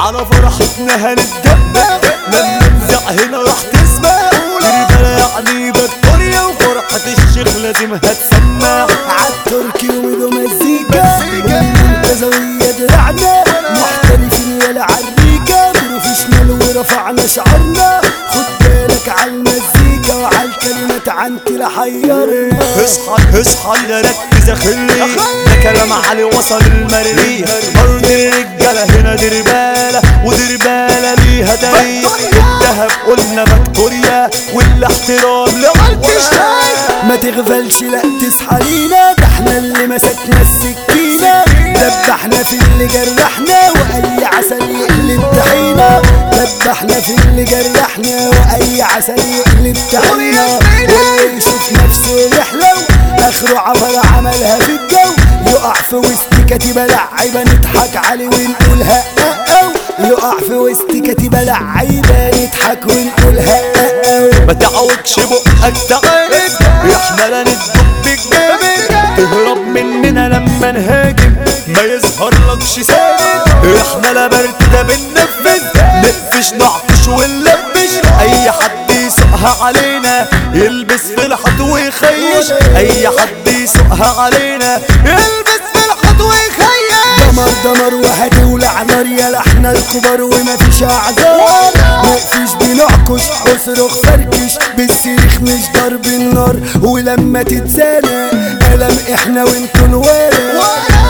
على فرحتنا هنتجمع لما نزع هنا راح تسمع تربلة يعني فيكتوريا وفرحة الشيخ لازم هتسمع عالتركي وميدو مزيكا والمنتزوية درعنا محترفين ولا عريكة بروفيشنال ورفعنا شعرنا خد بالك عالمزيكا وعالكلمات عنك لحيرنا اصحى اصحى يا ركز يا خلي ده كلام علي وصل المريخ ارض الرجاله هنا درباله ودرباله ليها تاريخ الدهب قلنا فيكتوريا والاحترام لعالتشتاي ما تغفلش لا تصحى لينا ده احنا اللي مسكنا السكينة دبحنا في اللي جرحنا واي عسل يقلب طحينة دبحنا في اللي جرحنا واي عسل يقلب طحينة واللي يشوف نفسه يحلو اخره عبر عملها في الجو يقع في وسط كتيبة لعيبة نضحك عليه ونقولها أو يقع في وسط كتيبة لعيبة نضحك ونقولها أو ما تعوجش بقك تعاند احنا لا ندب الجامد تهرب مننا لما نهاجم ما يظهرلكش ساند احنا لا برد ده بننفذ نقفش نعطش ونلبش اي حد يسوقها علينا يلبس في الحط ويخيش اي حد يسوقها علينا يلبس في الحط ويخيش دمر دمر وهتولع نار يا احنا الكبار ومفيش اعذار مقفيش بنعكش اصرخ فركش بالسيخ مش ضرب النار ولما تتزانى قلم احنا وانتوا الورا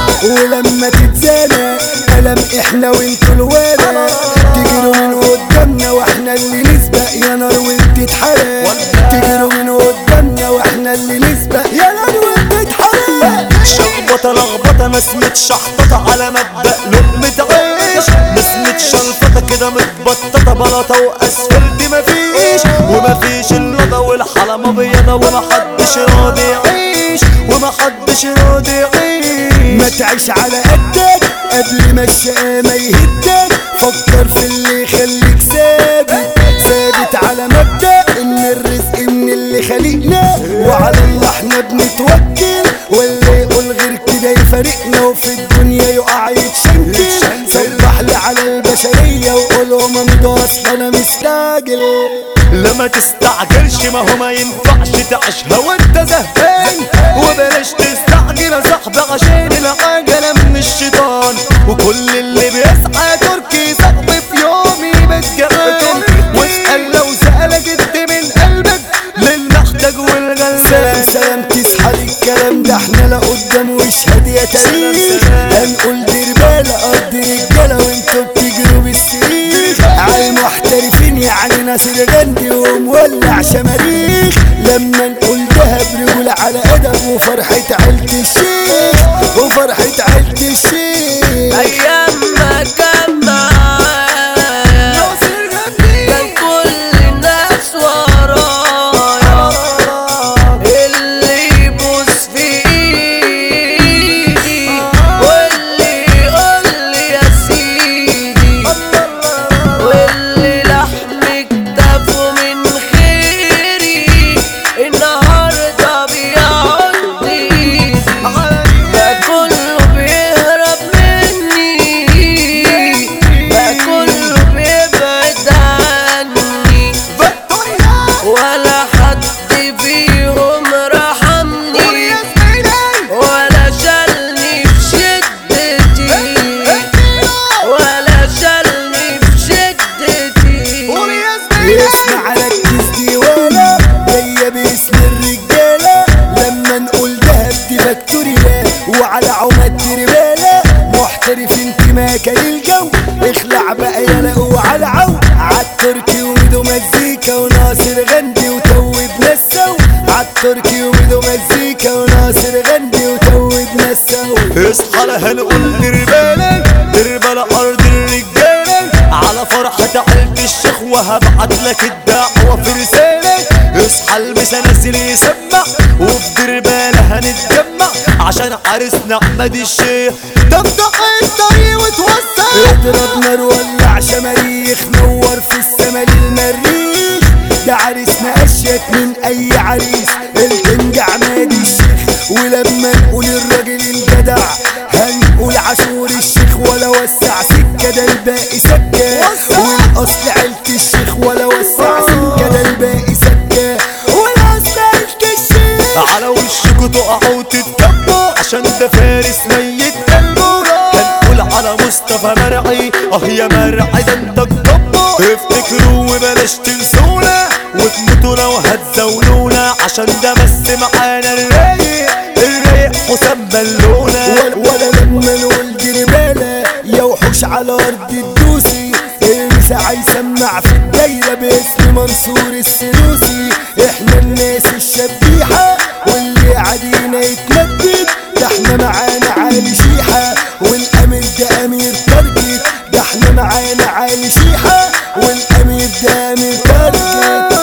ولما تتزانى قلم احنا وانتوا الورا تجروا من قدامنا واحنا اللي نسبق يا نار وبتتحرق تجروا من قدامنا واحنا اللي نسبق يا نار وبتتحرق شخبطة لخبطة نسمة شحططة على مبدأ لقمة عيش نسمة شلفطة كده متبططة بلاطة وأسفلت مفيش ومفيش اللضا والحلمة بيضة ومحدش راضي يعيش ومحدش راضي يعيش ما تعيش على قدك قبل ما الشقامة يهدك فكر في اللي يخليك ثابت ثابت على مبدأ ان الرزق من اللي خلقنا وعلى الله احنا بنتوكل واللي يقول غير كده يفارقنا وفي الدنيا يقع يتشنكل صبح لي على البشرية وقولهم امضوا اصل انا مستعجل لما تستعجلش ما هو ما ينفعش تعيشها وانت زهقان وبلاش تستعجل يا صاحبي عشان العجلة من الشيطان وكل اللي بيسعى تركي صاحبي في يوم يبقى جعان واسأل لو سألك انت من قلبك للمحتاج سلام والغلبان سلام تصحى للكلام ده احنا لا قدام واشهد يا تاريخ هنقول دربالة ارض رجالة وانتوا بتجروا بالسرير على المحترفين يعني ناصر غندي ومولع شماريخ لما نقول دهب رجول على ادب وفرحة عيلة الشيخ وفرحة عيلة الشيخ ايام ما كان معايا كان كل الناس ورايا اللي يبوس في ايدي واللي يقول لي يا سيدي واللي لحم كتافه من خيري النهارده بيعضي ده كله بيهرب مني ده كله بيبعد عني ولا حد فيهم رحمني ولا شالني في شدتي ولا شالني في شدتي اسمع ركز ديوانا جاية باسم الرجالة لما نقول دهب دي فاكتوريا وعلى عماد ربالة محترف انتماك للجو اخلع بقى يلا وعلى عو عالتركي وميدو مزيكا وناصر غندي وتوب نسو عالتركي وميدو مزيكا وناصر غندي وتوب نسو اصحى لا هنقول دربالة دربالة أرض الرجالة على فرحة عيلة الشيخ وهبعت لك الدعوة في رسالة اصحى البس انزل يسمع وفي دربالة هنتجمع عشان عرسنا أحمد الشيخ تفتح الطريق وتوسع اضرب نار ولع شماريخ نور في السما للمريخ ده عريسنا اشيك من اي عريس الكنج عماد الشيخ ولما نقول الراجل الجدع هنقول عاشور الشيخ ولا وسع سكة سمكة ده الباقي سكة والاصل عيلة الشيخ ولا وسع سمكة ده الباقي سكة والاصل عيلة الشيخ على وشكوا تقعوا وتتكبوا عشان ده فارس ميت قلبه هنقول على مصطفى مرعي اه يا مرعي ده انت الجبار افتكروا وبلاش تنسونا وتموتوا لو هتزولونا عشان ده بس معانا الرايق الرايق حسام بلونا ولا, ولا لما نقول دي رمالة يا وحوش على ارض الدوسي المسا يسمع في الدايرة باسم منصور السلوسي احنا الناس الشبيحة واللي عادينا يتمدد ده احنا معانا عالي شيحة والامير ده امير ترجت ده احنا معانا عالي شيحة والامير ده امير ترجت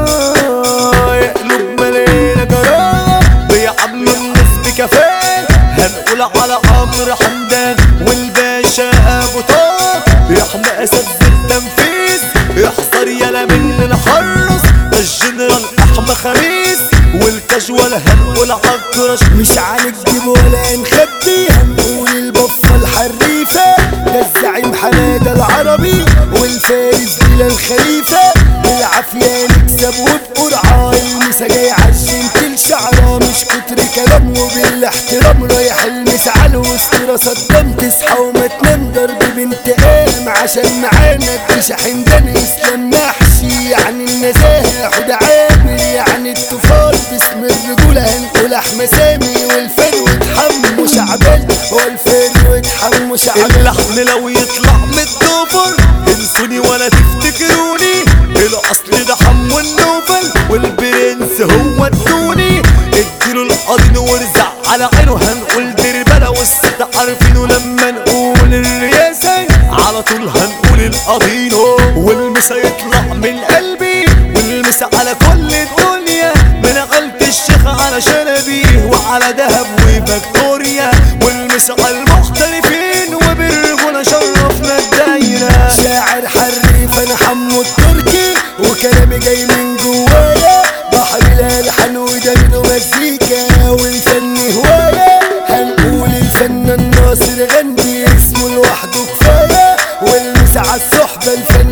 يقلب ملينا جرام بيعاملوا الناس بكفاءة هنقول على عمرو حمدان والباشا ابو طه يحمى اسد التنفيذ يحذر يلا مننا حرص ده الجنرال احمى خميس والكاجوال هنقول عكرش مش هنكذب ولا نخبي هنقول البفة الحريفة ده الزعيم حمادة العربي والفارس بلا الخليفة بالعافية نكسب وبقرعة المسا جاي عشان كل شعرة مش كتر كلام وبالاحترام رايح المسا على الوسط صدام تصحى وما تنام ضرب بانتقام عشان معانا الشحن ده اسلام محشي يعني النزاهة حد عامل يعني الطفال باسم الرجولة هنقول احمد سامي والفروة حمو شعبان والفروة حمو شعبان اللحن لو يطلع من الدبر انسوني ولا تفتكروني الاصل ده حمو النوبل والبرنس هو الدوني اديله القضين وارزع على عينه هنقول دربلة والست عارفينه لما نقول الرياسة على طول هنقول القضينو والمسا يطلع من قلبي والمسا على كل الدنيا من عيلة الشيخ على شنبيه وعلى دهب وفاكتوريا والمسا على المحترفين وبالرجولة شرفنا الدايرة شاعر حريف انا حمو التركي وكلامي جاي من جوايا بحر الالحان ودمه مزيكا والفن هواية هنقول الفنان ناصر غني اسمه لوحده كفاية والمس على الصحبة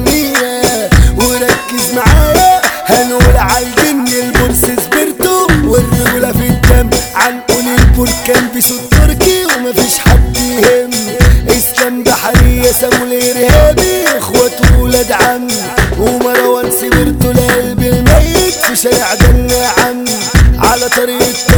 الفنية وركز معايا هنقول عالجن البورس سبرتو والرجولة في الدم هنقول البركان بصوت تركي ومفيش حد يهم اسلام بحرية سامو الارهابي اخوات ولاد عم ومروان سبرتو القلب الميت في شارع ده النعم على طريق